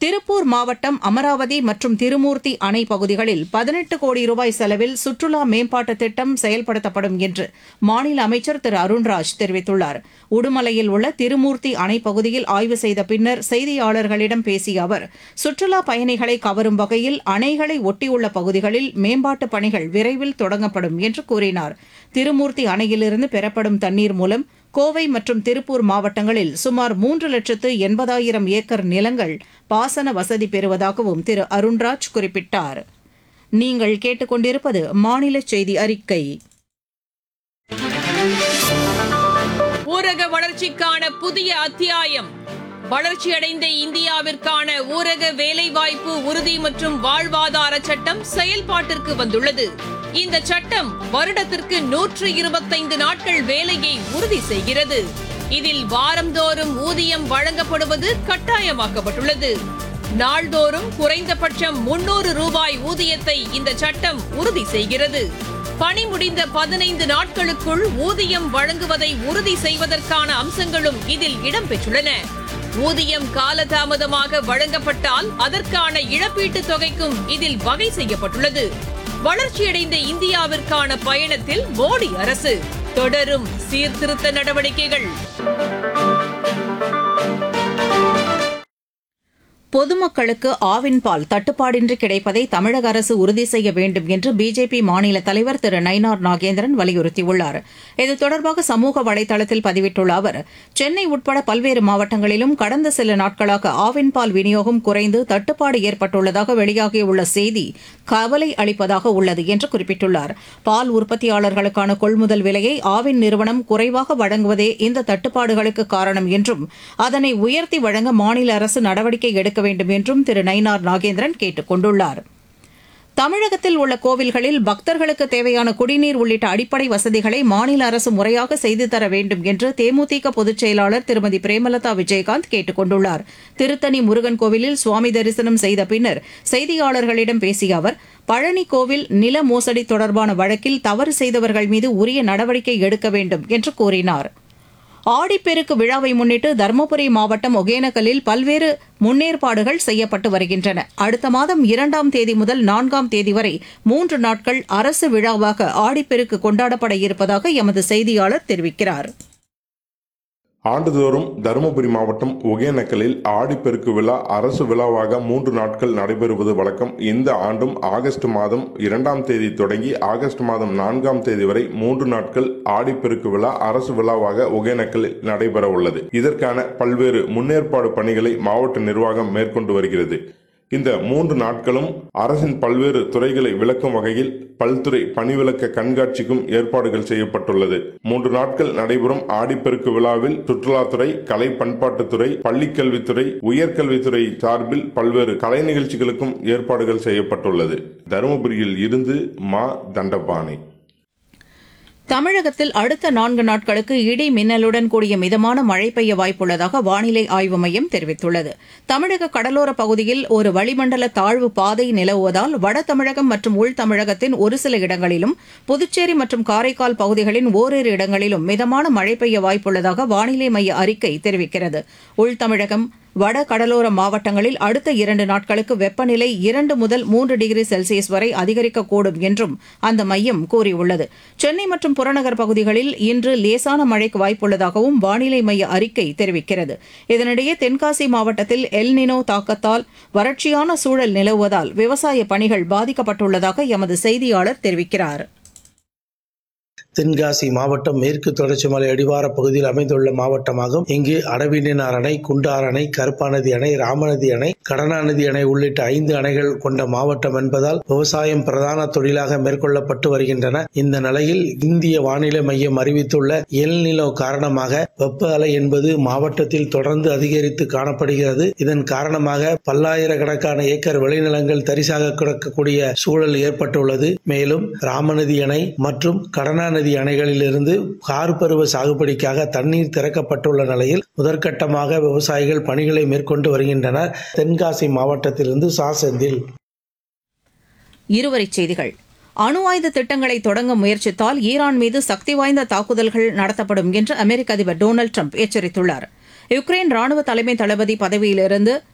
திருப்பூர் மாவட்டம் அமராவதி மற்றும் திருமூர்த்தி அணை பகுதிகளில் பதினெட்டு கோடி ரூபாய் செலவில் சுற்றுலா மேம்பாட்டு திட்டம் செயல்படுத்தப்படும் என்று மாநில அமைச்சர் திரு அருண்ராஜ் தெரிவித்துள்ளார் உடுமலையில் உள்ள திருமூர்த்தி அணை பகுதியில் ஆய்வு செய்த பின்னர் செய்தியாளர்களிடம் பேசிய அவர் சுற்றுலா பயணிகளை கவரும் வகையில் அணைகளை ஒட்டியுள்ள பகுதிகளில் மேம்பாட்டு பணிகள் விரைவில் தொடங்கப்படும் என்று கூறினார் திருமூர்த்தி அணையிலிருந்து பெறப்படும் தண்ணீர் மூலம் கோவை மற்றும் திருப்பூர் மாவட்டங்களில் சுமார் மூன்று லட்சத்து எண்பதாயிரம் ஏக்கர் நிலங்கள் பாசன வசதி பெறுவதாகவும் திரு அருண்ராஜ் குறிப்பிட்டார் நீங்கள் கேட்டுக்கொண்டிருப்பது மாநில செய்தி அறிக்கை ஊரக வளர்ச்சிக்கான புதிய அத்தியாயம் வளர்ச்சியடைந்த இந்தியாவிற்கான ஊரக வேலைவாய்ப்பு உறுதி மற்றும் வாழ்வாதார சட்டம் செயல்பாட்டிற்கு வந்துள்ளது இந்த சட்டம் வருடத்திற்கு நூற்று இருபத்தைந்து நாட்கள் வேலையை உறுதி செய்கிறது இதில் வாரந்தோறும் ஊதியம் வழங்கப்படுவது கட்டாயமாக்கப்பட்டுள்ளது நாள்தோறும் குறைந்தபட்சம் முன்னூறு ரூபாய் ஊதியத்தை இந்த சட்டம் உறுதி செய்கிறது பணி முடிந்த பதினைந்து நாட்களுக்குள் ஊதியம் வழங்குவதை உறுதி செய்வதற்கான அம்சங்களும் இதில் இடம்பெற்றுள்ளன ஊதியம் காலதாமதமாக வழங்கப்பட்டால் அதற்கான இழப்பீட்டுத் தொகைக்கும் இதில் வகை செய்யப்பட்டுள்ளது வளர்ச்சியடைந்த இந்தியாவிற்கான பயணத்தில் மோடி அரசு தொடரும் சீர்திருத்த நடவடிக்கைகள் பொதுமக்களுக்கு ஆவின் பால் தட்டுப்பாடின்றி கிடைப்பதை தமிழக அரசு உறுதி செய்ய வேண்டும் என்று பிஜேபி மாநில தலைவர் திரு நயினார் நாகேந்திரன் வலியுறுத்தியுள்ளார் இது தொடர்பாக சமூக வலைதளத்தில் பதிவிட்டுள்ள அவர் சென்னை உட்பட பல்வேறு மாவட்டங்களிலும் கடந்த சில நாட்களாக ஆவின் பால் விநியோகம் குறைந்து தட்டுப்பாடு ஏற்பட்டுள்ளதாக வெளியாகியுள்ள செய்தி கவலை அளிப்பதாக உள்ளது என்று குறிப்பிட்டுள்ளார் பால் உற்பத்தியாளர்களுக்கான கொள்முதல் விலையை ஆவின் நிறுவனம் குறைவாக வழங்குவதே இந்த தட்டுப்பாடுகளுக்கு காரணம் என்றும் அதனை உயர்த்தி வழங்க மாநில அரசு நடவடிக்கை எடுக்க வேண்டும் என்றும் திரு நயினார் நாகேந்திரன் கேட்டுக் கொண்டுள்ளார் தமிழகத்தில் உள்ள கோவில்களில் பக்தர்களுக்கு தேவையான குடிநீர் உள்ளிட்ட அடிப்படை வசதிகளை மாநில அரசு முறையாக செய்து தர வேண்டும் என்று தேமுதிக பொதுச் செயலாளர் திருமதி பிரேமலதா விஜயகாந்த் கேட்டுக் கொண்டுள்ளார் திருத்தணி முருகன் கோவிலில் சுவாமி தரிசனம் செய்த பின்னர் செய்தியாளர்களிடம் பேசிய அவர் பழனி கோவில் நில மோசடி தொடர்பான வழக்கில் தவறு செய்தவர்கள் மீது உரிய நடவடிக்கை எடுக்க வேண்டும் என்று கூறினார் ஆடிப்பெருக்கு விழாவை முன்னிட்டு தருமபுரி மாவட்டம் ஒகேனக்கலில் பல்வேறு முன்னேற்பாடுகள் செய்யப்பட்டு வருகின்றன அடுத்த மாதம் இரண்டாம் தேதி முதல் நான்காம் தேதி வரை மூன்று நாட்கள் அரசு விழாவாக ஆடிப்பெருக்கு கொண்டாடப்பட இருப்பதாக எமது செய்தியாளர் தெரிவிக்கிறார் ஆண்டுதோறும் தருமபுரி மாவட்டம் ஒகேனக்கலில் ஆடிப்பெருக்கு விழா அரசு விழாவாக மூன்று நாட்கள் நடைபெறுவது வழக்கம் இந்த ஆண்டும் ஆகஸ்ட் மாதம் இரண்டாம் தேதி தொடங்கி ஆகஸ்ட் மாதம் நான்காம் தேதி வரை மூன்று நாட்கள் ஆடிப்பெருக்கு விழா அரசு விழாவாக ஒகேனக்கலில் நடைபெற உள்ளது இதற்கான பல்வேறு முன்னேற்பாடு பணிகளை மாவட்ட நிர்வாகம் மேற்கொண்டு வருகிறது இந்த மூன்று நாட்களும் அரசின் பல்வேறு துறைகளை விளக்கும் வகையில் பல்துறை பணிவிளக்க கண்காட்சிக்கும் ஏற்பாடுகள் செய்யப்பட்டுள்ளது மூன்று நாட்கள் நடைபெறும் ஆடிப்பெருக்கு விழாவில் சுற்றுலாத்துறை கலை பண்பாட்டுத்துறை பள்ளிக்கல்வித்துறை உயர்கல்வித்துறை சார்பில் பல்வேறு கலை நிகழ்ச்சிகளுக்கும் ஏற்பாடுகள் செய்யப்பட்டுள்ளது தருமபுரியில் இருந்து மா தண்டபாணி தமிழகத்தில் அடுத்த நான்கு நாட்களுக்கு இடி மின்னலுடன் கூடிய மிதமான மழை பெய்ய வாய்ப்புள்ளதாக வானிலை ஆய்வு மையம் தெரிவித்துள்ளது தமிழக கடலோர பகுதியில் ஒரு வளிமண்டல தாழ்வு பாதை நிலவுவதால் வட தமிழகம் மற்றும் உள் தமிழகத்தின் ஒரு சில இடங்களிலும் புதுச்சேரி மற்றும் காரைக்கால் பகுதிகளின் ஓரிரு இடங்களிலும் மிதமான மழை பெய்ய வாய்ப்புள்ளதாக வானிலை மைய அறிக்கை தெரிவிக்கிறது உள் தமிழகம் வட கடலோர மாவட்டங்களில் அடுத்த இரண்டு நாட்களுக்கு வெப்பநிலை இரண்டு முதல் மூன்று டிகிரி செல்சியஸ் வரை அதிகரிக்கக்கூடும் என்றும் அந்த மையம் கூறியுள்ளது சென்னை மற்றும் புறநகர் பகுதிகளில் இன்று லேசான மழைக்கு வாய்ப்புள்ளதாகவும் வானிலை மைய அறிக்கை தெரிவிக்கிறது இதனிடையே தென்காசி மாவட்டத்தில் எல்னினோ தாக்கத்தால் வறட்சியான சூழல் நிலவுவதால் விவசாய பணிகள் பாதிக்கப்பட்டுள்ளதாக எமது செய்தியாளர் தெரிவிக்கிறார் தென்காசி மாவட்டம் மேற்கு தொடர்ச்சி மலை அடிவார பகுதியில் அமைந்துள்ள மாவட்டமாகும் இங்கு அடவினார் அணை குண்டார் அணை கருப்பாநதி அணை ராமநதி அணை கடனாநதி அணை உள்ளிட்ட ஐந்து அணைகள் கொண்ட மாவட்டம் என்பதால் விவசாயம் பிரதான தொழிலாக மேற்கொள்ளப்பட்டு வருகின்றன இந்த நிலையில் இந்திய வானிலை மையம் அறிவித்துள்ள எல் நிலோ காரணமாக வெப்ப அலை என்பது மாவட்டத்தில் தொடர்ந்து அதிகரித்து காணப்படுகிறது இதன் காரணமாக பல்லாயிரக்கணக்கான ஏக்கர் விளைநிலங்கள் தரிசாக கிடக்கக்கூடிய சூழல் ஏற்பட்டுள்ளது மேலும் ராமநதி அணை மற்றும் கடனாநதி நதி அணைகளிலிருந்து கார் பருவ சாகுபடிக்காக தண்ணீர் திறக்கப்பட்டுள்ள நிலையில் முதற்கட்டமாக விவசாயிகள் பணிகளை மேற்கொண்டு வருகின்றனர் தென்காசி மாவட்டத்திலிருந்து சா செந்தில் இருவரிச் செய்திகள் அணு ஆயுத திட்டங்களை தொடங்க முயற்சித்தால் ஈரான் மீது சக்தி வாய்ந்த தாக்குதல்கள் நடத்தப்படும் என்று அமெரிக்க அதிபர் டொனால்டு ட்ரம்ப் எச்சரித்துள்ளார் யுக்ரைன் ராணுவ தலைமை தளபதி பதவியிலிருந்து